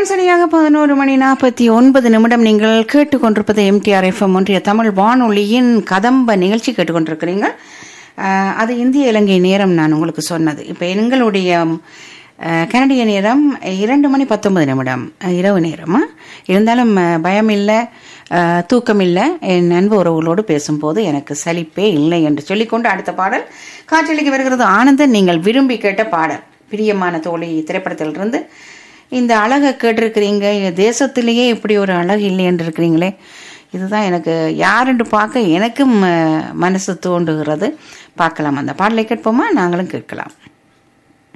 நேரம் சரியாக பதினோரு மணி நாற்பத்தி ஒன்பது நிமிடம் நீங்கள் கேட்டுக்கொண்டிருப்பது எம்டிஆர் எஃப்எம் ஒன்றிய தமிழ் வானொலியின் கதம்ப நிகழ்ச்சி கேட்டுக்கொண்டிருக்கிறீங்க அஹ், அது இந்திய இலங்கை நேரம் நான் உங்களுக்கு சொன்னது இப்போ எங்களுடைய அஹ், கனடிய நேரம் இரண்டு மணி பத்தொன்பது நிமிடம் அஹ், இரவு நேரமா இருந்தாலும் அஹ், பயம் இல்லை அஹ், தூக்கம் இல்லை என் அன்பு உறவுகளோடு பேசும்போது எனக்கு சலிப்பே இல்லை என்று சொல்லிக்கொண்டு அடுத்த பாடல் காற்றலிக்கு வருகிறது ஆனந்தன் நீங்கள் விரும்பி கேட்ட பாடல் பிரியமான தோழி திரைப்படத்திலிருந்து இந்த அழகை கேட்டிருக்கிறீங்க இந்த தேசத்திலேயே இப்படி ஒரு அழகு இல்லைன்னு இருக்கிறீங்களே இதுதான் எனக்கு யாருன்னு பார்க்க எனக்கும் அஹ், மனசு தோன்றுகிறது பார்க்கலாம் அந்த பாடலை கேட்போமா நாங்களும் கேட்கலாம்